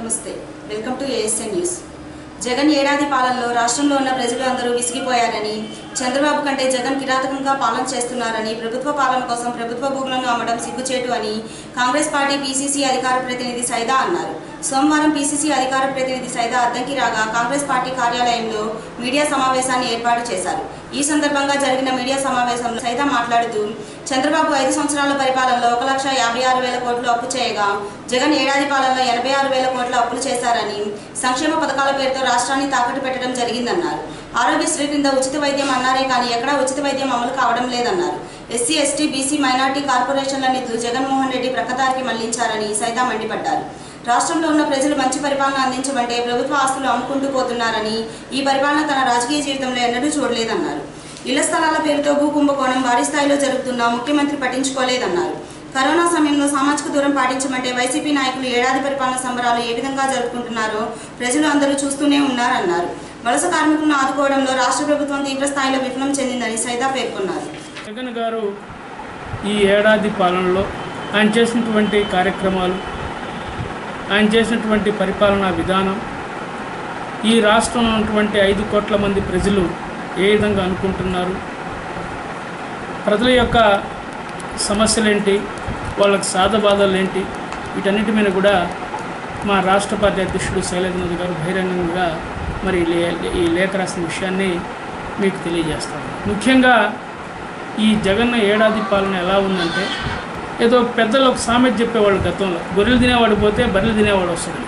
నమస్తే welcome to ASN news Jagan ఏడాది పాలనలో రాష్ట్రంలో ఉన్న ప్రజలు అందరూ విసిగిపోయారని చంద్రబాబు కంటే జగన్ కిరాతకంగా పాలన చేస్తున్నారని ప్రభుత్వ పాలన కోసం ప్రభుత్వ భూములను అమ్మడం సిగ్గుచేటు అని కాంగ్రెస్ పార్టీ పీసీసీ అధికార ప్రతినిధి సైదా అన్నారు సోమవారం పీసీసీ అధికార ప్రతినిధి సైదా అద్దంకి రాగా కాంగ్రెస్ పార్టీ కార్యాలయంలో మీడియా సమావేశాన్ని ఏర్పాటు చేశారు ఈ సందర్భంగా జరిగిన మీడియా సమావేశంలో సైదా మాట్లాడుతూ చంద్రబాబు ఐదు సంవత్సరాల పరిపాలనలో ఒక లక్ష యాభై ఆరు వేల కోట్లు అప్పు చేయగా జగన్ ఏడాది పాలనలో ఎనభై ఆరు వేల కోట్ల అప్పులు చేశారని సంక్షేమ పథకాల పేరుతో రాష్ట్రాన్ని తాకట్టు పెట్టడం జరిగిందన్నారు ఆరోగ్యశ్రీ కింద ఉచిత వైద్యం అన్నారే కానీ ఎక్కడా ఉచిత వైద్యం అమలు కావడం లేదన్నారు ఎస్సీ ఎస్టీ బీసీ మైనార్టీ కార్పొరేషన్ల నిధులు జగన్మోహన్ రెడ్డి ప్రక్కదారికి మళ్లించారని సైదా మండిపడ్డారు రాష్ట్రంలో ఉన్న ప్రజలు మంచి పరిపాలన అందించమంటే ప్రభుత్వ ఆస్తులు అమ్ముకుంటూ పోతున్నారని ఈ పరిపాలన తన రాజకీయ జీవితంలో ఎన్నడూ చూడలేదన్నారు ఇళ్ల స్థలాల పేరుతో భూ కుంభకోణం భారీ స్థాయిలో జరుగుతున్నా ముఖ్యమంత్రి పట్టించుకోలేదన్నారు కరోనా సమయంలో సామాజిక దూరం పాటించమంటే వైసీపీ నాయకులు ఏడాది పరిపాలన సంబరాలు ఏ విధంగా జరుపుకుంటున్నారో ప్రజలు అందరూ చూస్తూనే ఉన్నారన్నారు వలస కార్మికులను ఆదుకోవడంలో రాష్ట్ర ప్రభుత్వం తీవ్ర స్థాయిలో విఫలం చెందిందని సైదా పేర్కొన్నారు జగన్ గారు ఈ ఏడాది పాలనలో ఆయన చేసినటువంటి కార్యక్రమాలు ఆయన చేసినటువంటి పరిపాలనా విధానం ఈ రాష్ట్రంలో ఉన్నటువంటి ఐదు కోట్ల మంది ప్రజలు ఏ విధంగా అనుకుంటున్నారు ప్రజల యొక్క సమస్యలేంటి వాళ్ళకి సాధబాధలు ఏంటి వీటన్నిటి మీద కూడా మా రాష్ట్ర పార్టీ అధ్యక్షుడు శైలేంద్రనాథ్ గారు బహిరంగంగా మరి ఈ లే- ఈ లేఖ రాసిన విషయాన్ని మీకు తెలియజేస్తాను ముఖ్యంగా ఈ జగన్ ఏడాది పాలన ఎలా ఉందంటే ఏదో పెద్దలు ఒక సామెత చెప్పేవాళ్ళు గతంలో గొర్రెలు తినేవాడు పోతే బర్రెలు తినేవాడు వస్తుంది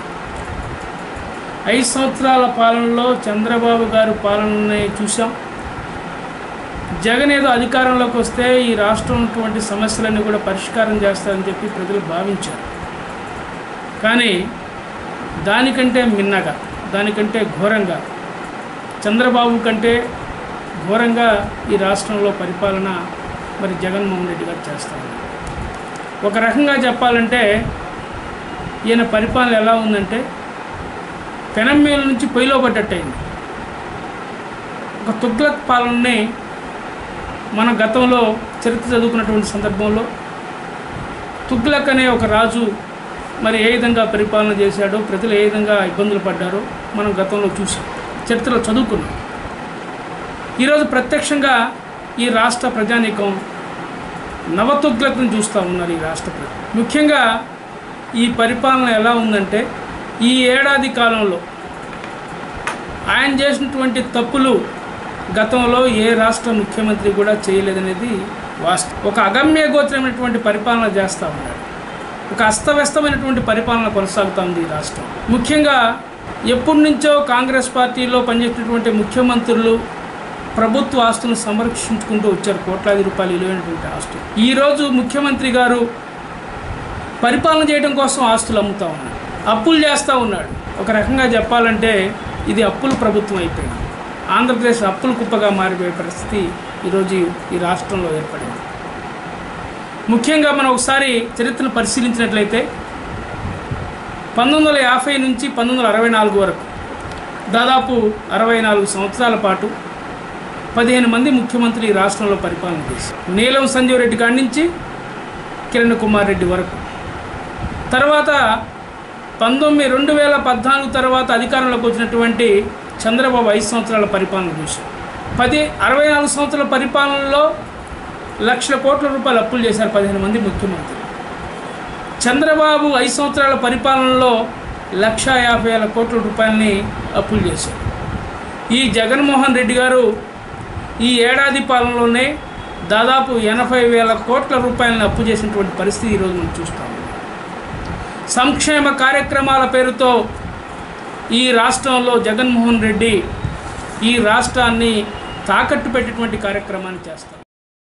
ఐదు సంవత్సరాల పాలనలో చంద్రబాబు గారు పాలనని చూసాం జగన్ ఏదో అధికారంలోకి వస్తే ఈ రాష్ట్రం ఉన్నటువంటి సమస్యలన్నీ కూడా పరిష్కారం చేస్తారని చెప్పి ప్రజలు భావించారు కానీ దానికంటే మిన్నగా దానికంటే ఘోరంగా చంద్రబాబు కంటే ఘోరంగా ఈ రాష్ట్రంలో పరిపాలన మరి జగన్మోహన్ రెడ్డి గారు చేస్తారు ఒక రకంగా చెప్పాలంటే ఈయన పరిపాలన ఎలా ఉందంటే పెనం మీద నుంచి పొయ్యిలో పడ్డట్టయింది ఒక తుగ్లక్ పాలనని మన గతంలో చరిత్ర చదువుకున్నటువంటి సందర్భంలో తుగ్లక్ అనే ఒక రాజు మరి ఏ విధంగా పరిపాలన చేశాడో ప్రజలు ఏ విధంగా ఇబ్బందులు పడ్డారో మనం గతంలో చూసాం చరిత్రలో చదువుకున్నాం ఈరోజు ప్రత్యక్షంగా ఈ రాష్ట్ర ప్రజానీకం నవతుగ్లక్ను చూస్తూ ఉన్నారు ఈ రాష్ట్ర ప్రజలు ముఖ్యంగా ఈ పరిపాలన ఎలా ఉందంటే ఈ ఏడాది కాలంలో ఆయన చేసినటువంటి తప్పులు గతంలో ఏ రాష్ట్ర ముఖ్యమంత్రి కూడా చేయలేదనేది వాస్తవం ఒక అగమ్య గోచరమైనటువంటి పరిపాలన చేస్తూ ఉన్నాడు ఒక అస్తవ్యస్తమైనటువంటి పరిపాలన కొనసాగుతూ ఉంది ఈ రాష్ట్రం ముఖ్యంగా ఎప్పటి నుంచో కాంగ్రెస్ పార్టీలో పనిచేసినటువంటి ముఖ్యమంత్రులు ప్రభుత్వ ఆస్తులను సంరక్షించుకుంటూ వచ్చారు కోట్లాది రూపాయలు విలువైనటువంటి ఆస్తులు ఈరోజు ముఖ్యమంత్రి గారు పరిపాలన చేయడం కోసం ఆస్తులు అమ్ముతా ఉన్నాడు అప్పులు చేస్తూ ఉన్నాడు ఒక రకంగా చెప్పాలంటే ఇది అప్పుల ప్రభుత్వం అయిపోయింది ఆంధ్రప్రదేశ్ అప్పుల కుప్పగా మారిపోయే పరిస్థితి ఈరోజు ఈ రాష్ట్రంలో ఏర్పడింది ముఖ్యంగా మనం ఒకసారి చరిత్రను పరిశీలించినట్లయితే పంతొమ్మిది వందల యాభై నుంచి పంతొమ్మిది వందల అరవై నాలుగు వరకు దాదాపు అరవై నాలుగు సంవత్సరాల పాటు పదిహేను మంది ముఖ్యమంత్రి ఈ రాష్ట్రంలో పరిపాలన చేశారు నీలం సంజీవ్ రెడ్డి కాడి నుంచి కిరణ్ కుమార్ రెడ్డి వరకు తర్వాత పంతొమ్మిది రెండు వేల పద్నాలుగు తర్వాత అధికారంలోకి వచ్చినటువంటి చంద్రబాబు ఐదు సంవత్సరాల పరిపాలన చూశాం పది అరవై నాలుగు సంవత్సరాల పరిపాలనలో లక్షల కోట్ల రూపాయలు అప్పులు చేశారు పదిహేను మంది ముఖ్యమంత్రులు చంద్రబాబు ఐదు సంవత్సరాల పరిపాలనలో లక్ష యాభై వేల కోట్ల రూపాయలని అప్పులు చేశారు ఈ జగన్మోహన్ రెడ్డి గారు ఈ ఏడాది పాలనలోనే దాదాపు ఎనభై వేల కోట్ల రూపాయలను అప్పు చేసినటువంటి పరిస్థితి ఈరోజు మనం చూస్తాము సంక్షేమ కార్యక్రమాల పేరుతో ఈ రాష్ట్రంలో జగన్మోహన్ రెడ్డి ఈ రాష్ట్రాన్ని తాకట్టు పెట్టేటువంటి కార్యక్రమాన్ని చేస్తారు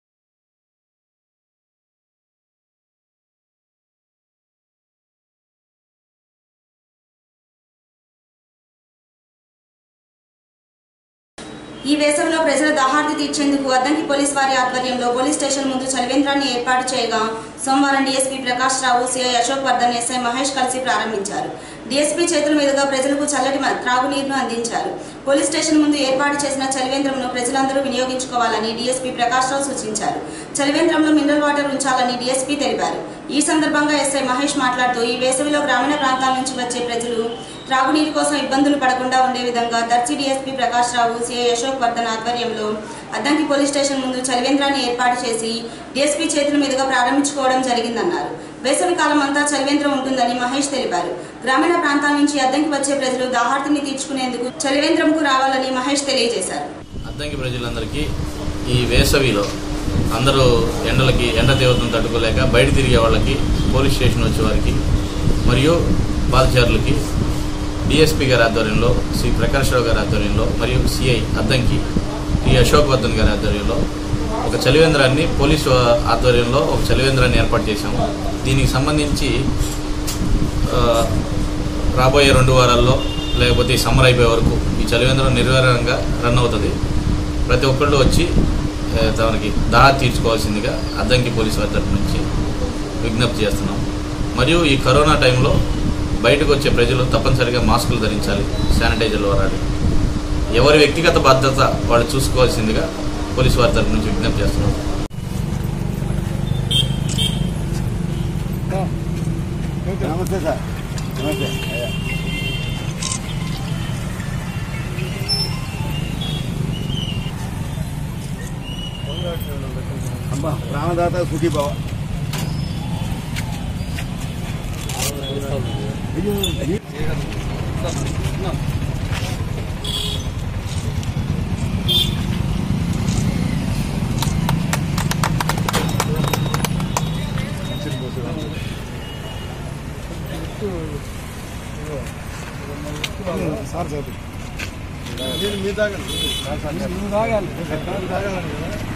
ఈ వేసవిలో ప్రజల దాహార్తి తీర్చేందుకు అద్దంకి పోలీస్ వారి ఆధ్వర్యంలో పోలీస్ స్టేషన్ ముందు చలివేంద్రాన్ని ఏర్పాటు చేయగా సోమవారం DSP Prakash Rao CI Ashok Vardhan SI Mahesh కలిసి ప్రారంభించారు డీఎస్పీ చేతుల మీదుగా ప్రజలకు చల్లటి మ- త్రాగునీరును అందించారు పోలీస్ స్టేషన్ ముందు ఏర్పాటు చేసిన చలివేంద్రంను ప్రజలందరూ వినియోగించుకోవాలని డీఎస్పీ ప్రకాష్ రావు సూచించారు చలివేంద్రంలో మినరల్ వాటర్ ఉంచాలని డీఎస్పీ తెలిపారు ఈ సందర్భంగా ఎస్ఐ మహేష్ మాట్లాడుతూ ఈ వేసవిలో గ్రామీణ ప్రాంతాల నుంచి వచ్చే ప్రజలు త్రాగునీటి కోసం ఇబ్బందులు పడకుండా ఉండే విధంగా దర్శి డీఎస్పీ ప్రకాష్ రావు సిఐ అశోక్ వర్ధన్ ఆధ్వర్యంలో అద్దంకి పోలీస్ స్టేషన్ ముందు చలివేంద్రాన్ని ఏర్పాటు చేసి డీఎస్పీ చేతుల మీదుగా ప్రారంభించుకోవడం జరిగిందన్నారు వేసవి కాలం అంతా చలివేంద్రం ఉంటుందని మహేష్ తెలిపారు గ్రామీణ ప్రాంతాల నుంచి అద్దంకి వచ్చే ప్రజలు దాహార్తిని తీర్చుకునేందుకు చలివేంద్రంకు రావాలని మహేష్ తెలియజేశారు అద్దంకి ప్రజలందరికీ ఈ వేసవిలో అందరూ ఎండలకి ఎండ తీవ్రతను తట్టుకోలేక బయట తిరిగే వాళ్ళకి పోలీస్ స్టేషన్ వచ్చే వారికి మరియు బాధిచారులకి డిఎస్పీ గారి ఆధ్వర్యంలో శ్రీ ప్రకాష్ రావు గారి ఆధ్వర్యంలో మరియు సిఐ అద్దంకి టి అశోక్ వర్ధన్ గారి ఆధ్వర్యంలో ఒక చలివేంద్రాన్ని పోలీసు ఆధ్వర్యంలో ఒక చలివేంద్రాన్ని ఏర్పాటు చేశాము దీనికి సంబంధించి ఆ, రాబోయే రెండు వారాల్లో లేకపోతే ఈ సమ్మర్ అయిపోయే వరకు ఈ చలివేంద్రం నిర్వహణంగా రన్ అవుతుంది ప్రతి ఒక్కళ్ళు వచ్చి ఆ, తమకి దాహ తీర్చుకోవాల్సిందిగా అద్దంకి పోలీసు వారి తరపు నుంచి విజ్ఞప్తి చేస్తున్నాం మరియు ఈ కరోనా టైంలో బయటకు వచ్చే ప్రజలు తప్పనిసరిగా మాస్కులు ధరించాలి శానిటైజర్లు వాడాలి ఎవరి వ్యక్తిగత బాధ్యత వాళ్ళు చూసుకోవాల్సిందిగా పోలీసు వారి తరపు నుంచి విజ్ఞప్తి చేస్తున్నాం నమస్తే సార్ నమస్తే అయ్యా అబ్బా రామదాత సుఖీ బావ సార్ చదువు మీరు తాగండి మీరు తాగాలి తాగాలి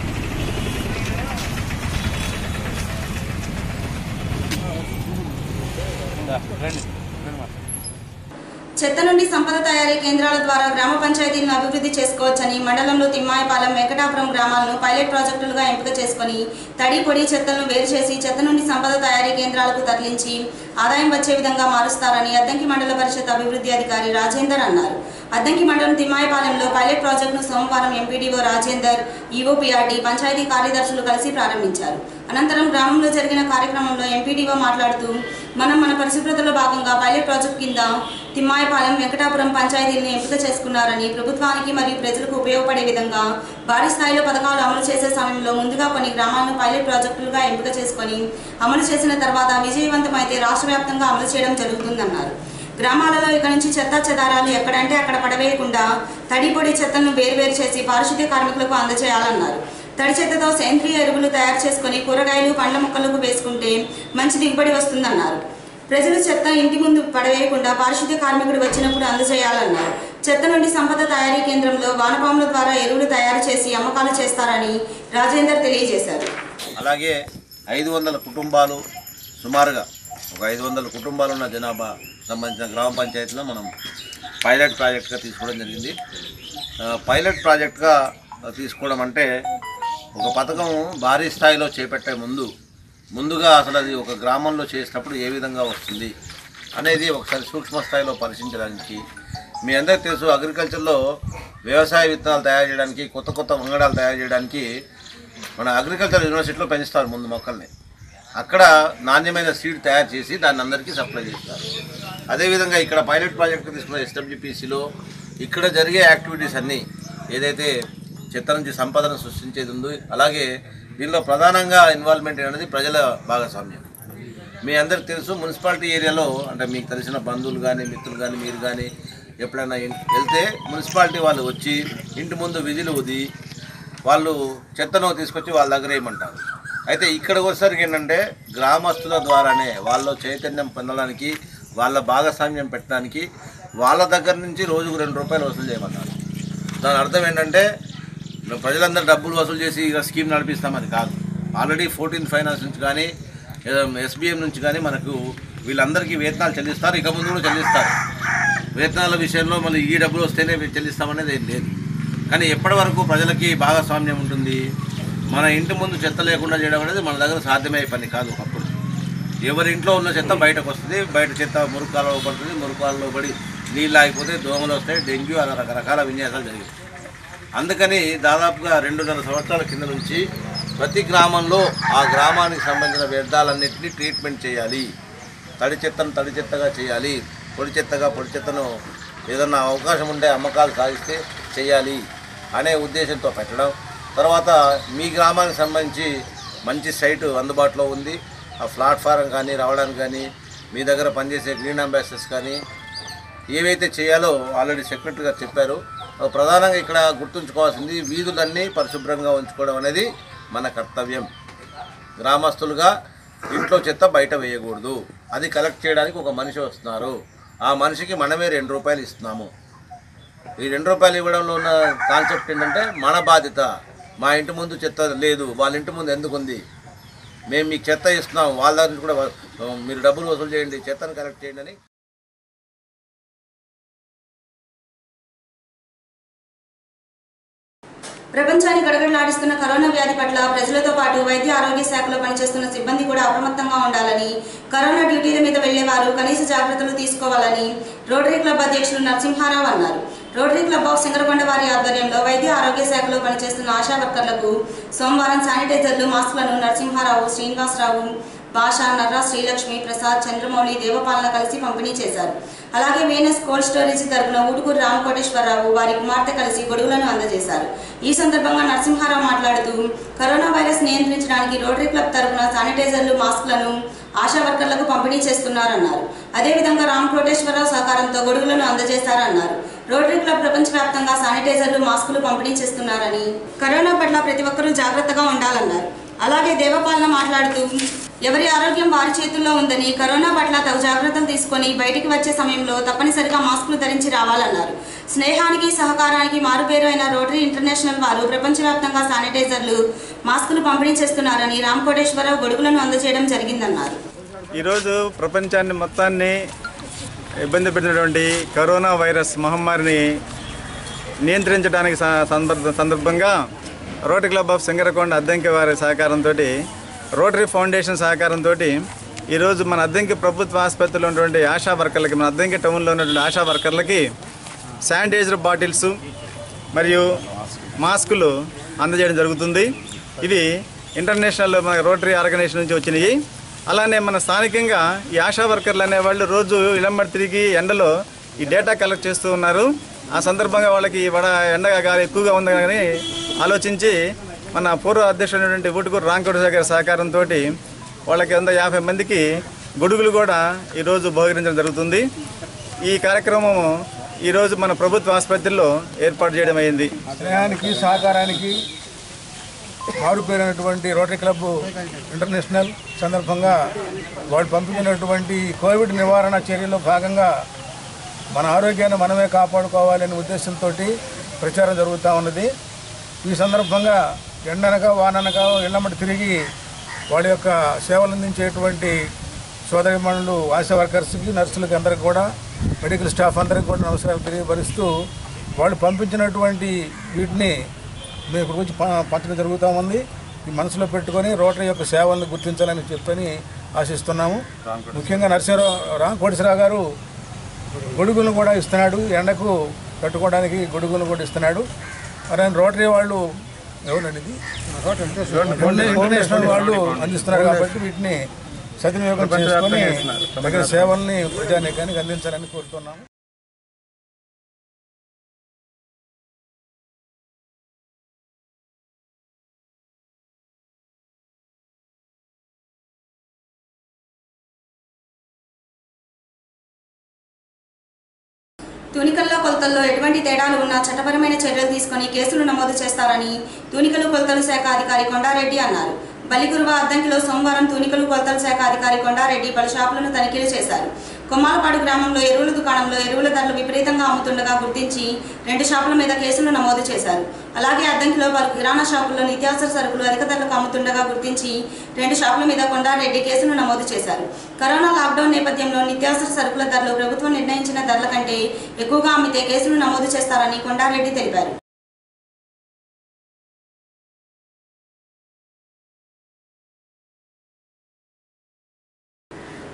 చెత్త నుండి సంపద తయారీ కేంద్రాల ద్వారా గ్రామ పంచాయతీలను అభివృద్ధి చేసుకోవచ్చని మండలంలో తిమ్మాయిపాలెం వెంకటాపురం గ్రామాలను పైలట్ ప్రాజెక్టులుగా ఎంపిక చేసుకుని తడి పొడి చెత్తలను వేరు చేసి చెత్త నుండి సంపద తయారీ కేంద్రాలకు తరలించి ఆదాయం వచ్చే విధంగా మారుస్తారని అద్దంకి మండల పరిషత్ అభివృద్ధి అధికారి రాజేందర్ అన్నారు అద్దంకి మండలం తిమ్మాయిపాలెంలో పైలట్ ప్రాజెక్టును సోమవారం ఎంపీడీఓ రాజేందర్ ఈఓపీఆర్టీ పంచాయతీ కార్యదర్శులు కలిసి ప్రారంభించారు అనంతరం గ్రామంలో జరిగిన కార్యక్రమంలో ఎంపీడీఓ మాట్లాడుతూ మనం మన పరిశుభ్రతలో భాగంగా పైలట్ ప్రాజెక్ట్ కింద తిమ్మాయిపాలెం వెంకటాపురం పంచాయతీలను ఎంపిక చేసుకున్నారని ప్రభుత్వానికి మరియు ప్రజలకు ఉపయోగపడే విధంగా భారీ స్థాయిలో పథకాలు అమలు చేసే సమయంలో ముందుగా కొన్ని గ్రామాలను పైలట్ ప్రాజెక్టులుగా ఎంపిక చేసుకొని అమలు చేసిన తర్వాత విజయవంతమైతే రాష్ట్ర వ్యాప్తంగా అమలు చేయడం జరుగుతుందన్నారు గ్రామాలలో ఇక నుంచి చెత్త చెదారాలు ఎక్కడంటే అక్కడ పడవేయకుండా తడి పొడి చెత్తను వేరువేరు చేసి పారిశుద్ధ్య కార్మికులకు అందజేయాలన్నారు తడి చెత్తతో సేంద్రియ ఎరువులు తయారు చేసుకుని కూరగాయలు పండ్ల మొక్కలకు వేసుకుంటే మంచి దిగుబడి వస్తుందన్నారు ప్రజలు చెత్త ఇంటి ముందు పడవేయకుండా పారిశుద్ధ్య కార్మికుడు వచ్చినప్పుడు అందజేయాలన్నారు చెత్త నుండి సంపద తయారీ కేంద్రంలో వానపాముల ద్వారా ఎరువులు తయారు చేసి అమ్మకాలు చేస్తారని రాజేందర్ తెలియజేశారు అలాగే ఐదు వందల కుటుంబాలు సుమారుగా ఒక ఐదు వందల కుటుంబాలు ఉన్న జనాభా సంబంధించిన గ్రామ పంచాయతీలో మనం పైలట్ ప్రాజెక్ట్గా తీసుకోవడం జరిగింది ఆ, పైలట్ ప్రాజెక్ట్గా తీసుకోవడం అంటే ఒక పథకం భారీ స్థాయిలో చేపట్టే ముందు ముందుగా అసలు అది ఒక గ్రామంలో చేసినప్పుడు ఏ విధంగా వస్తుంది అనేది ఒకసారి సూక్ష్మ స్థాయిలో పరిశీలించడానికి మీ అందరికీ తెలుసు అగ్రికల్చర్లో వ్యవసాయ విత్తనాలు తయారు చేయడానికి కొత్త కొత్త వంగడాలు తయారు చేయడానికి మన అగ్రికల్చర్ యూనివర్సిటీలో పెంచుతారు ముందు మొక్కల్ని అక్కడ నాణ్యమైన సీడ్ తయారు చేసి దాన్ని అందరికీ సప్లై చేస్తారు అదేవిధంగా ఇక్కడ పైలట్ ప్రాజెక్ట్ తీసుకున్న ఎస్డబ్ల్యూపీసీలో ఇక్కడ జరిగే యాక్టివిటీస్ అన్నీ ఏదైతే చెత్త నుంచి సంపదను సృష్టించేది ఉందో అలాగే దీనిలో ప్రధానంగా ఇన్వాల్వ్మెంట్ అనేది ప్రజల భాగస్వామ్యం మీ అందరికి తెలుసు మున్సిపాలిటీ ఏరియాలో అంటే మీకు తెలిసిన బంధువులు కానీ మిత్రులు కానీ మీరు కానీ ఎప్పుడైనా ఇన్- వెళ్తే మున్సిపాలిటీ వాళ్ళు వచ్చి ఇంటి ముందు విధులు ఉది వాళ్ళు చెత్తను తీసుకొచ్చి వాళ్ళ దగ్గర వేయమంటారు అయితే ఇక్కడ వచ్చేసరికి ఏంటంటే గ్రామస్తుల ద్వారానే వాళ్ళ చైతన్యం పొందడానికి వాళ్ళ భాగస్వామ్యం పెట్టడానికి వాళ్ళ దగ్గర నుంచి రోజుకు రెండు రూపాయలు వసూలు చేయమన్నారు దాని అర్థం ఏంటంటే మేము ప్రజలందరూ డబ్బులు వసూలు చేసి ఇక స్కీమ్ నడిపిస్తామని కాదు ఆల్రెడీ ఫోర్టీన్ ఫైనాన్స్ నుంచి కానీ ఎస్బీఎం నుంచి కానీ మనకు వీళ్ళందరికీ వేతనాలు చెల్లిస్తారు ఇక ముందు కూడా చెల్లిస్తారు వేతనాల విషయంలో మళ్ళీ ఈ డబ్బులు వస్తేనే చెల్లిస్తామనేది ఏం లేదు కానీ ఎప్పటి వరకు ప్రజలకి భాగస్వామ్యం ఉంటుంది మన ఇంటి ముందు చెత్త లేకుండా చేయడం అనేది మన దగ్గర సాధ్యమయ్యే పని కాదు ఒకప్పుడు ఎవరి ఇంట్లో ఉన్న చెత్త బయటకు వస్తుంది బయట చెత్త మురుకాలలో పడుతుంది మురుకాలలో పడి నీళ్ళు ఆగిపోతే దోమలు వస్తాయి డెంగ్యూ అలా రకరకాల విన్యాసాలు జరిగాయి అందుకని దాదాపుగా రెండున్నర సంవత్సరాల కింద నుంచి ప్రతి గ్రామంలో ఆ గ్రామానికి సంబంధించిన వ్యర్థాలన్నింటినీ ట్రీట్మెంట్ చేయాలి తడి చెత్తను తడి చెత్తగా చేయాలి పొడి చెత్తగా పొడి చెత్తను ఏదన్నా అవకాశం ఉంటే అమ్మకాలు సాగిస్తే చేయాలి అనే ఉద్దేశంతో పెట్టడం తర్వాత మీ గ్రామానికి సంబంధించి మంచి సైటు అందుబాటులో ఉంది ఆ ప్లాట్ఫారం కానీ రావడానికి కానీ మీ దగ్గర పనిచేసే గ్రీన్ అంబాసిడర్స్ కానీ ఏవైతే చేయాలో ఆల్రెడీ సెక్రటరీ గారు చెప్పారు ఆ, ప్రధానంగా ఇక్కడ గుర్తుంచుకోవాల్సింది వీధులన్నీ పరిశుభ్రంగా ఉంచుకోవడం అనేది మన కర్తవ్యం గ్రామస్తులుగా ఇంట్లో చెత్త బయట వేయకూడదు అది కలెక్ట్ చేయడానికి ఒక మనిషి వస్తున్నారు ఆ మనిషికి మనమే రెండు రూపాయలు ఇస్తున్నాము ఈ రెండు రూపాయలు ఇవ్వడంలో ఉన్న కాన్సెప్ట్ ఏంటంటే మన బాధ్యత మా ఇంటి ముందు చెత్త లేదు వాళ్ళ ఇంటి ముందు ఎందుకు ఉంది మేము మీకు చెత్త ఇస్తున్నాం వాళ్ళ దగ్గర నుంచి కూడా వ- మీరు డబ్బులు వసూలు చేయండి చెత్తను కలెక్ట్ చేయండి అని ప్రపంచాన్ని గడగడలాడిస్తున్న కరోనా వ్యాధి పట్ల ప్రజలతో పాటు వైద్య ఆరోగ్య శాఖలో పనిచేస్తున్న సిబ్బంది కూడా అప్రమత్తంగా ఉండాలని కరోనా డ్యూటీల మీద వెళ్లేవారు కనీస జాగ్రత్తలు తీసుకోవాలని రోటరీ క్లబ్ అధ్యక్షులు నరసింహారావు అన్నారు రోటరీ క్లబ్ ఆఫ్ సింగరకొండ వారి ఆధ్వర్యంలో వైద్య ఆరోగ్య శాఖలో పనిచేస్తున్న ఆశా వర్కర్లకు సోమవారం శానిటైజర్లు మాస్కులను నరసింహారావు శ్రీనివాసరావు భాష నర్రా శ్రీలక్ష్మి ప్రసాద్ చంద్రమౌళి దేవపాలన కలిసి పంపిణీ చేశారు అలాగే వీనస్ కోల్డ్ స్టోరేజ్ తరపున ఊటుకూరు రామకోటేశ్వరరావు వారి కుమార్తె కలిసి గొడుగులను అందజేశారు ఈ సందర్భంగా నరసింహారావు మాట్లాడుతూ కరోనా వైరస్ నియంత్రించడానికి రోటరీ క్లబ్ తరపున శానిటైజర్లు మాస్కులను ఆశా వర్కర్లకు పంపిణీ చేస్తున్నారన్నారు అదేవిధంగా రామ్ కోటేశ్వరరావు సహకారంతో గొడుగులను అందజేశారన్నారు రోటరీ క్లబ్ ప్రపంచవ్యాప్తంగా శానిటైజర్లు మాస్కులు పంపిణీ చేస్తున్నారని కరోనా పట్ల ప్రతి ఒక్కరూ జాగ్రత్తగా ఉండాలన్నారు అలాగే దేవపాలన మాట్లాడుతూ ఎవరి ఆరోగ్యం వారి చేతుల్లో ఉందని కరోనా పట్ల తగు జాగ్రత్తలు తీసుకొని బయటికి వచ్చే సమయంలో తప్పనిసరిగా మాస్కులు ధరించి రావాలన్నారు స్నేహానికి సహకారానికి మారుపేరు అయిన రోటరీ ఇంటర్నేషనల్ వారు ప్రపంచవ్యాప్తంగా శానిటైజర్లు మాస్కులు పంపిణీ చేస్తున్నారని రామ్ కోటేశ్వరరావు గొడుగులను అందజేయడం జరిగిందన్నారు ఈరోజు ప్రపంచాన్ని మొత్తాన్ని ఇబ్బంది పెట్టినటువంటి కరోనా వైరస్ మహమ్మారిని నియంత్రించడానికి స- సందర్భ సందర్భంగా Rotary club of Singarakonda Addanki వారి సహకారంతో రోటరీ ఫౌండేషన్ సహకారంతో ఈరోజు మన అద్దంకి ప్రభుత్వ ఆసుపత్రిలో ఉన్నటువంటి ఆశా వర్కర్లకి మన అద్దంకి టౌన్లో ఉన్నటువంటి ఆశా వర్కర్లకి శానిటైజర్ బాటిల్స్ మరియు మాస్కులు అందజేయడం జరుగుతుంది ఇవి ఇంటర్నేషనల్ మన రోటరీ ఆర్గనైజేషన్ నుంచి వచ్చినాయి అలానే మన స్థానికంగా ఈ ఆశా వర్కర్లు అనేవాళ్ళు రోజు ఇలంబడి తిరిగి ఎండలో ఈ డేటా కలెక్ట్ చేస్తూ ఉన్నారు ఆ సందర్భంగా వాళ్ళకి వడ ఎండ గాలి ఎక్కువగా ఉందని ఆలోచించి మన పూర్వ అధ్యక్షుడైనటువంటి ఊటుకూరు రాంకోట గారి సహకారంతో వాళ్ళకి వంద యాభై మందికి గొడుగులు కూడా ఈరోజు బహుకరించడం జరుగుతుంది ఈ కార్యక్రమం ఈరోజు మన ప్రభుత్వ ఆసుపత్రిలో ఏర్పాటు చేయడం అయింది స్నేహానికి సహకారానికి మారుపేరినటువంటి రోటరీ క్లబ్ ఇంటర్నేషనల్ సందర్భంగా వాళ్ళు పంపించినటువంటి కోవిడ్ నివారణ చర్యలో భాగంగా మన ఆరోగ్యాన్ని మనమే కాపాడుకోవాలనే ఉద్దేశంతో ప్రచారం జరుగుతూ ఉన్నది ఈ సందర్భంగా ఎండనక వాననక ఇళ్ళమ్మటి తిరిగి వాళ్ళ యొక్క సేవలు అందించేటువంటి సోదరిమణులు ఆశా వర్కర్స్కి నర్సులకి అందరికి కూడా మెడికల్ స్టాఫ్ అందరికి కూడా నమస్కారం తెలియపరుస్తూ వాళ్ళు పంపించినటువంటి వీటిని మేము ఇప్పుడు వచ్చి ప- పంచడం జరుగుతూ ఉంది ఈ మనసులో పెట్టుకొని రోటరీ యొక్క సేవలను గుర్తించాలని చెప్పని ఆశిస్తున్నాము ముఖ్యంగా నరసింహరావు రామ్ కోటేశ్వరరావు గారు గొడుగులను కూడా ఇస్తున్నాడు ఎండకు కట్టుకోవడానికి గొడుగులను కూడా ఇస్తున్నాడు మరి ఆయన రోటరీ వాళ్ళు ఎవరండి ఇది ఇంటర్నేషనల్ వాళ్ళు అందిస్తున్నారు కాబట్టి వీటిని సద్వినియోగం చేసుకొని తగిన సేవల్ని ప్రజానీకానికి అందించాలని కోరుతున్నాము తూనికల్లో కొలతల్లో ఎటువంటి తేడాలు ఉన్నా చట్టపరమైన చర్యలు తీసుకొని కేసులు నమోదు చేస్తారని తూనికలు కొలతల శాఖ అధికారి కొండారెడ్డి అన్నారు బలిగురువ అద్దంకిలో సోమవారం తూనికలు కొలతల శాఖ అధికారి కొండారెడ్డి పలు షాపులను తనిఖీలు చేశారు కొమ్మాలపాడు గ్రామంలో ఎరువుల దుకాణంలో ఎరువుల ధరలు విపరీతంగా అమ్ముతుండగా గుర్తించి రెండు షాపుల మీద కేసులు నమోదు చేశారు అలాగే అద్దంకిలో పలు కిరాణా షాపుల్లో నిత్యావసర సరుకులు అధిక ధరలకు అమ్ముతుండగా గుర్తించి రెండు షాపుల మీద కొండారెడ్డి కేసులు నమోదు చేశారు కరోనా లాక్డౌన్ నేపథ్యంలో నిత్యావసర సరుకుల ధరలు ప్రభుత్వం నిర్ణయించిన ధరల కంటే ఎక్కువగా అమ్మితే కేసులు నమోదు చేస్తారని కొండారెడ్డి తెలిపారు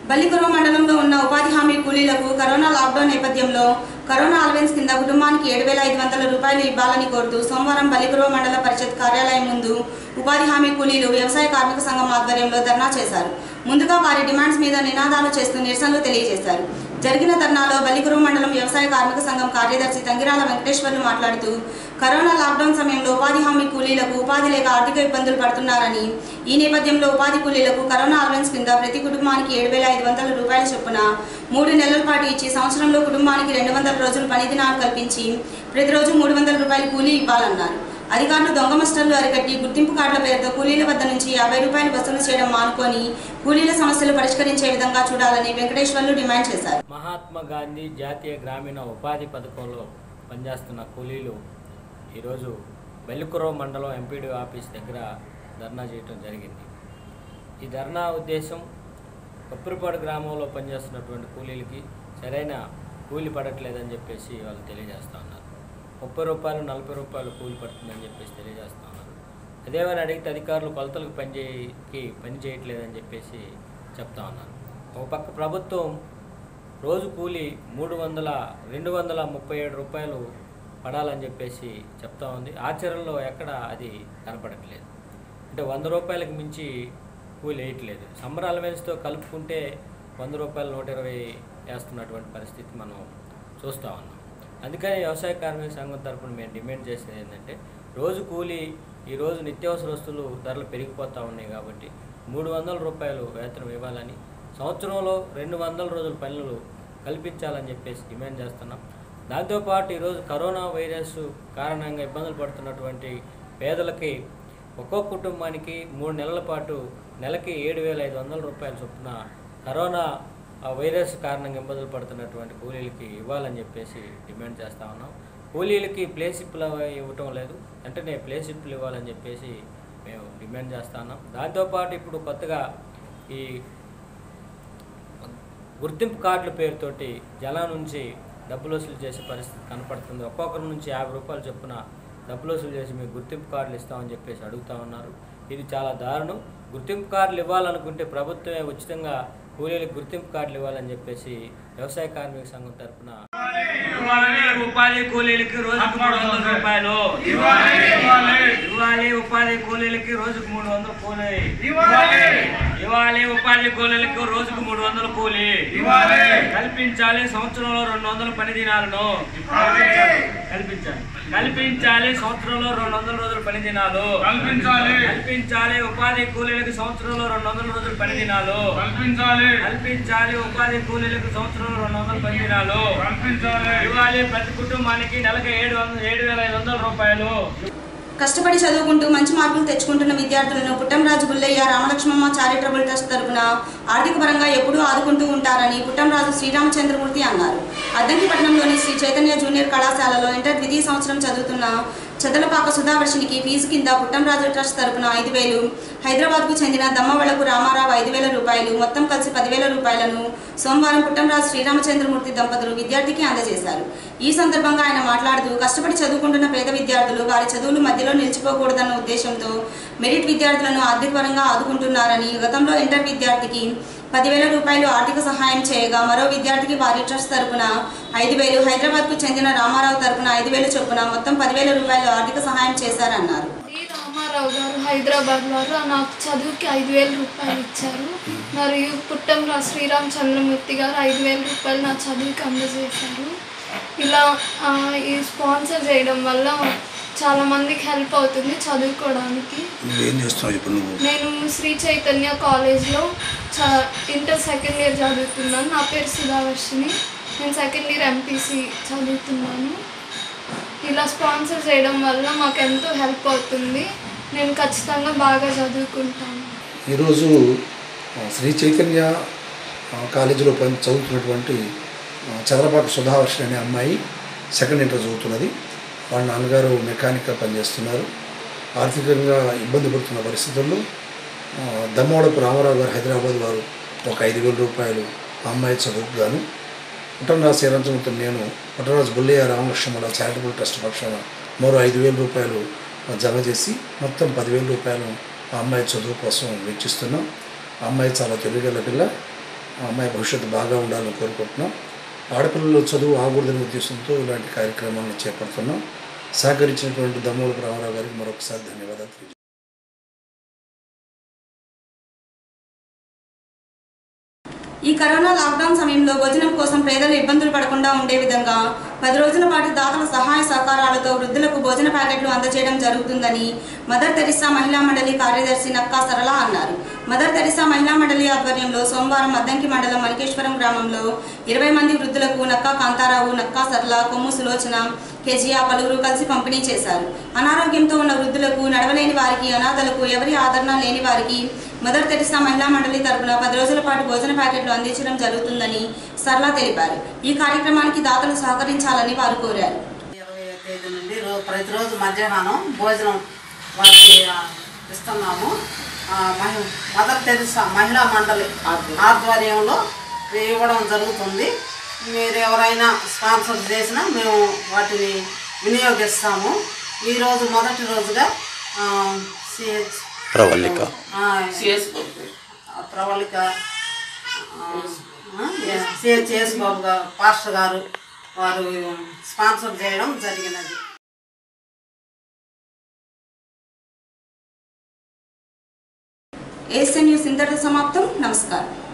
బల్లికురవ మండలంలో ఉన్న ఉపాధి హామీ కూలీలకు కరోనా లాక్డౌన్ నేపథ్యంలో కరోనా అలవెన్స్ కింద కుటుంబానికి ఏడు వేల ఐదు వందల రూపాయలు ఇవ్వాలని కోరుతూ సోమవారం బల్లికురవ మండల పరిషత్ కార్యాలయం ముందు ఉపాధి హామీ కూలీలు వ్యవసాయ కార్మిక సంఘం ఆధ్వర్యంలో ధర్నా చేశారు ముందుగా వారి డిమాండ్స్ మీద నినాదాలు చేస్తూ నిరసనలు తెలియజేశారు జరిగిన ధర్నాలో బల్లికురువ మండలం వ్యవసాయ కార్మిక సంఘం కార్యదర్శి తంగిరాల వెంకటేశ్వర్లు మాట్లాడుతూ కరోనా లాక్డౌన్ సమయంలో ఉపాధి హామీ కూలీలకు ఉపాధి లేక ఆర్థిక ఇబ్బందులు పడుతున్నారని ఈ నేపథ్యంలో ఉపాధి కూలీలకు కరోనా అలవెన్స్ కింద ప్రతి కుటుంబానికి ఏడు వేల ఐదు వందల రూపాయల చొప్పున మూడు నెలల పాటు ఇచ్చి సంవత్సరంలో కుటుంబానికి రెండు వందల రోజులు పని దినాలు కల్పించి ప్రతిరోజు మూడు వందల రూపాయలు కూలీ ఇవ్వాలన్నారు అధికారులు దొంగ మస్టర్లు అరికట్టి గుర్తింపు కార్డుల పేరుతో కూలీల వద్ద నుంచి యాభై రూపాయలు వసూలు చేయడం మానుకొని కూలీల సమస్యలు పరిష్కరించే విధంగా చూడాలని వెంకటేశ్వర్లు డిమాండ్ చేశారు మహాత్మా గాంధీ జాతీయ గ్రామీణ ఉపాధి పథకంలో పనిచేస్తున్న కూలీలు ఈరోజు బెల్లికురవ మండలం ఎంపీడీ ఆఫీస్ దగ్గర ధర్నా చేయడం జరిగింది ఈ ధర్నా ఉద్దేశం కొప్పరిపాడు గ్రామంలో పనిచేస్తున్నటువంటి కూలీలకి సరైన కూలి పడట్లేదని చెప్పేసి వాళ్ళు తెలియజేస్తూ ఉన్నారు ముప్పై రూపాయలు నలభై రూపాయలు కూలి పడుతుందని చెప్పేసి తెలియజేస్తూ ఉన్నారు అదేమని అడిగితే అధికారులు కొలతలకు పని చేయకి పని చేయట్లేదని చెప్పేసి చెప్తా ఉన్నారు ఒక పక్క ప్రభుత్వం రోజు కూలి మూడు వందల రెండు వందల ముప్పై ఏడు రూపాయలు పడాలని చెప్పేసి చెప్తా ఉంది ఆచరణలో ఎక్కడ అది కనపడట్లేదు అంటే వంద రూపాయలకు మించి కూలి వేయట్లేదు సమ్మర్ అలవెన్స్తో కలుపుకుంటే వంద రూపాయలు నూట ఇరవై వేస్తున్నటువంటి పరిస్థితి మనం చూస్తూ ఉన్నాం అందుకని వ్యవసాయ కార్మిక సంఘం తరపున మేము డిమాండ్ చేసేది ఏంటంటే రోజు కూలి ఈ రోజు నిత్యావసర వస్తువులు ధరలు పెరిగిపోతూ ఉన్నాయి కాబట్టి మూడు వందల రూపాయలు వేతనం ఇవ్వాలని సంవత్సరంలో రెండు వందల రోజుల పనులు కల్పించాలని చెప్పేసి డిమాండ్ చేస్తున్నాం దాంతోపాటు ఈరోజు కరోనా వైరస్ కారణంగా ఇబ్బందులు పడుతున్నటువంటి పేదలకి ఒక్కో కుటుంబానికి మూడు నెలల పాటు నెలకి ఏడు వేల ఐదు వందల రూపాయల చొప్పున కరోనా ఆ వైరస్ కారణంగా ఇబ్బందులు పడుతున్నటువంటి కూలీలకి ఇవ్వాలని చెప్పేసి డిమాండ్ చేస్తా ఉన్నాం కూలీలకి ప్లేసిప్లు ఇవ్వటం లేదు వెంటనే ప్లేసిప్లు ఇవ్వాలని చెప్పేసి మేము డిమాండ్ చేస్తా ఉన్నాం దాంతోపాటు ఇప్పుడు కొత్తగా ఈ గుర్తింపు కార్డుల పేరుతోటి జనం నుంచి డబ్బులు వసూలు చేసే పరిస్థితి కనపడుతుంది ఒక్కొక్కరి నుంచి యాభై రూపాయలు చొప్పున డబ్బులు వసూలు చేసి మీకు గుర్తింపు కార్డులు ఇస్తామని చెప్పేసి అడుగుతా ఉన్నారు ఇది చాలా దారుణం గుర్తింపు కార్డులు ఇవ్వాలనుకుంటే ప్రభుత్వమే ఉచితంగా కూలీలకు గుర్తింపు కార్డులు ఇవ్వాలని చెప్పేసి వ్యవసాయ కార్మిక సంఘం తరఫున ఉపాధి కూలీలకి రోజుకు మూడు వందల రూపాయలు ఇవ్వాలి ఉపాధి కూలీలకి రోజుకు మూడు వందల కూలీ ఇవ్వాలి ఉపాధి కూలీలకు రోజుకు మూడు వందల కూలీ కల్పించాలి సంవత్సరంలో రెండు వందల పని దినాలను కల్పించాలి కల్పించాలి సంవత్సరంలో రెండు వందల రోజుల పని దినాలు కల్పించాలి కల్పించాలి ఉపాధి కూలీలకు సంవత్సరంలో రెండు వందల రోజుల పని దినాలు కల్పించాలి కల్పించాలి ఉపాధి కూలీలకు సంవత్సరంలో రెండు వందల పని దినాలు కల్పించాలి ఇవ్వాలి ప్రతి కుటుంబానికి నెలకు ఏడు వందల ఏడు వేల ఐదు వందల రూపాయలు కష్టపడి చదువుకుంటూ మంచి మార్కులు తెచ్చుకుంటున్న విద్యార్థులను పుట్టంరాజు గుల్లయ్య రామలక్ష్మమ్మ చారిటబుల్ ట్రస్ట్ తరపున ఆర్థిక పరంగా ఎప్పుడూ ఆదుకుంటూ ఉంటారని పుట్టంరాజు శ్రీరామచంద్రమూర్తి అన్నారు అద్దంకిపట్నంలోని శ్రీ చైతన్య జూనియర్ కళాశాలలో ఇంటర్ ద్వితీయ సంవత్సరం చదువుతున్న చదలపాక సుధావర్షినికి ఫీజు కింద పుట్టంరాజు ట్రస్ట్ తరపున ఐదు వేలు హైదరాబాద్కు చెందిన దమ్మవళపు రామారావు ఐదు వేల రూపాయలు మొత్తం కలిసి పదివేల రూపాయలను సోమవారం పుట్టంరాజు శ్రీరామచంద్రమూర్తి దంపతులు విద్యార్థికి అందజేశారు ఈ సందర్భంగా ఆయన మాట్లాడుతూ కష్టపడి చదువుకుంటున్న పేద విద్యార్థులు వారి చదువులు మధ్యలో నిలిచిపోకూడదన్న ఉద్దేశంతో మెరిట్ విద్యార్థులను ఆర్థికపరంగా ఆదుకుంటున్నారని గతంలో ఇంటర్ విద్యార్థికి పదివేల రూపాయలు ఆర్థిక సహాయం చేయగా మరో విద్యార్థికి వారి ట్రస్ట్ తరపున ఐదు వేలు హైదరాబాద్కు చెందిన రామారావు తరపున ఐదు వేలు చొప్పున మొత్తం పదివేల రూపాయలు ఆర్థిక సహాయం చేశారన్నారు ఈ రామారావు గారు హైదరాబాద్ వారు నాకు చదువుకి ఐదు వేల రూపాయలు ఇచ్చారు మరియు పుట్టంరా శ్రీరామ్ చంద్రమూర్తి గారు ఐదు వేల రూపాయలు నా చదువుకి అందజేశారు ఇలా ఆ, ఈ స్పాన్సర్ చేయడం వల్ల చాలా మందికి హెల్ప్ అవుతుంది చదువుకోవడానికి ఏం చేస్తున్నావు ఇప్పుడు నువ్వు నేను శ్రీ చైతన్య కాలేజ్లో చ ఇంటర్ సెకండ్ ఇయర్ చదువుతున్నాను నా పేరు సుధావర్షిని నేను సెకండ్ ఇయర్ ఎంపీసీ చదువుతున్నాను ఇలా స్పాన్సర్ చేయడం వల్ల మాకు ఎంతో హెల్ప్ అవుతుంది నేను ఖచ్చితంగా బాగా చదువుకుంటాను ఈరోజు ఆ, శ్రీ చైతన్య ఆ, కాలేజీలో పని చదువుతున్నటువంటి ఆ, చంద్రపాక సుధావర్షి అనే అమ్మాయి సెకండ్ ఇంటర్ చదువుతున్నది వాళ్ళ నాన్నగారు మెకానిక్గా పనిచేస్తున్నారు ఆర్థికంగా ఇబ్బంది పడుతున్న పరిస్థితుల్లో ఆ, దమ్మోడపు రామారావు గారు హైదరాబాద్ వారు ఒక ఐదు వేల రూపాయలు ఆ అమ్మాయి చదువుకు గాను పుట్టనరాజు శ్రీరంజముతో నేను పుట్టనరాజు బుల్లయ్య రామకృష్ణముల చారిటబుల్ ట్రస్ట్ పక్షాన మరో ఐదు వేల రూపాయలు జమ చేసి మొత్తం పదివేల రూపాయలు ఆ అమ్మాయి చదువు కోసం వెచ్చిస్తున్నాం ఆ అమ్మాయి చాలా తెలివిగల పిల్ల ఆ, ఆ అమ్మాయి భవిష్యత్తు బాగా ఉండాలని కోరుకుంటున్నాం ఆడపిల్లలు చదువు ఆగకూడదనే ఉద్దేశంతో ఇలాంటి కార్యక్రమాలను చేపడుతున్నాం సహకరించినటువంటి దమ్మూల రామారావు గారికి మరొకసారి ధన్యవాదాలు తెలియజేస్తున్నాం. ఈ కరోనా లాక్డౌన్ సమయంలో భోజనం కోసం పేదలు ఇబ్బందులు పడకుండా ఉండే విధంగా పది రోజుల పాటు దాతల సహాయ సహకారాలతో వృద్ధులకు భోజన ప్యాకెట్లు అందజేయడం జరుగుతుందని మదర్ తెరిసా మహిళా మండలి కార్యదర్శి నక్కా సరళ అన్నారు మదర్ తెరిసా మహిళా మండలి ఆధ్వర్యంలో సోమవారం అద్దంకి మండలం మలికేశ్వరం గ్రామంలో ఇరవై మంది వృద్ధులకు నక్కా కాంతారావు నక్కా సరళ కొమ్ము సులోచన కేజీఆ పలువురు కలిసి పంపిణీ చేశారు అనారోగ్యంతో ఉన్న వృద్ధులకు నడవలేని వారికి అనాథలకు ఎవరి ఆదరణ లేని వారికి మదర్ తెరిసా మహిళా మండలి తరపున పది రోజుల పాటు భోజన ప్యాకెట్లు అందించడం జరుగుతుందని సరళ తెలిపారు ఈ కార్యక్రమానికి దాతలు సహకరించాలని వారు కోరారు ఇరవై తేదీ నుండి రో- ప్రతిరోజు మధ్యాహ్నం భోజనం వారికి ఆ, ఇస్తున్నాము ఆ, మహి- మదర్ తెరిసా మహిళా మండలి ఆధ్వర్యంలో ఇవ్వడం జరుగుతుంది మీరు ఎవరైనా స్పాన్సర్ చేసినా మేము వాటిని వినియోగిస్తాము ఈరోజు మొదటి రోజుగా ఆ, సిహెచ్ ప్రవళిక ఆ, ఆ, ప్రవళిక సిహెచ్ఎస్ బాబు గారు పాస్టర్ గారు వారు స్పాన్సర్ చేయడం జరిగినది ఏఎస్ఎన్ న్యూస్ ఇంతటితో సమాప్తం నమస్కారం